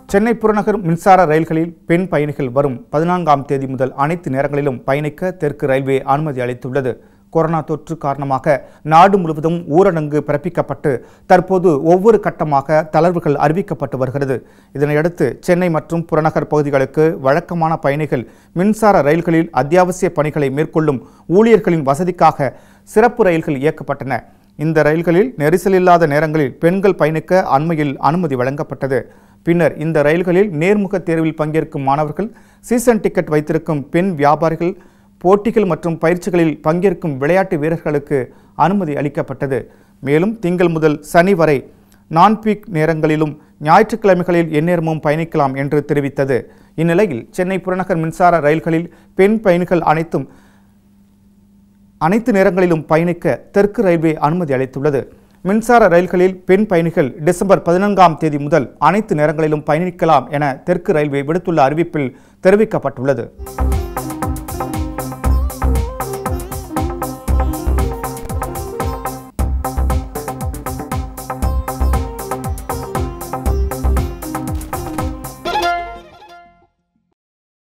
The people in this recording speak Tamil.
சென்னை புறநகர் மின்சார ரயில்களில் பெண் பயணிகள் வரும் பதினான்காம் தேதி முதல் அனைத்து நேரங்களிலும் பயணிக்க தெற்கு ரயில்வே அனுமதி அளித்துள்ளது கொரோனா தொற்று காரணமாக நாடு முழுவதும் ஊரடங்கு பிறப்பிக்கப்பட்டு தற்போது ஒவ்வொரு கட்டமாக தளர்வுகள் அறிவிக்கப்பட்டு வருகிறது இதனையடுத்து சென்னை மற்றும் புறநகர் பகுதிகளுக்கு வழக்கமான பயணிகள் மின்சார ரயில்களில் அத்தியாவசிய பணிகளை மேற்கொள்ளும் ஊழியர்களின் வசதிக்காக சிறப்பு ரயில்கள் இயக்கப்பட்டன இந்த ரயில்களில் நெரிசல் இல்லாத நேரங்களில் பெண்கள் பயணிக்க அண்மையில் அனுமதி வழங்கப்பட்டது பின்னர் இந்த ரயில்களில் நேர்முக தேர்வில் பங்கேற்கும் மாணவர்கள் சீசன் டிக்கெட் வைத்திருக்கும் பெண் வியாபாரிகள் போட்டிகள் மற்றும் பயிற்சிகளில் பங்கேற்கும் விளையாட்டு வீரர்களுக்கு அனுமதி அளிக்கப்பட்டது மேலும் திங்கள் முதல் சனி வரை நான் பீக் நேரங்களிலும் ஞாயிற்றுக்கிழமைகளில் எந்நேரமும் பயணிக்கலாம் என்று தெரிவித்தது இந்நிலையில் சென்னை புறநகர் மின்சார ரயில்களில் பெண் பயணிகள் அனைத்தும் அனைத்து நேரங்களிலும் பயணிக்க தெற்கு ரயில்வே அனுமதி அளித்துள்ளது மின்சார ரயில்களில் பெண் பயணிகள் டிசம்பர் பதினான்காம் தேதி முதல் அனைத்து நேரங்களிலும் பயணிக்கலாம் என தெற்கு ரயில்வே விடுத்துள்ள அறிவிப்பில் தெரிவிக்கப்பட்டுள்ளது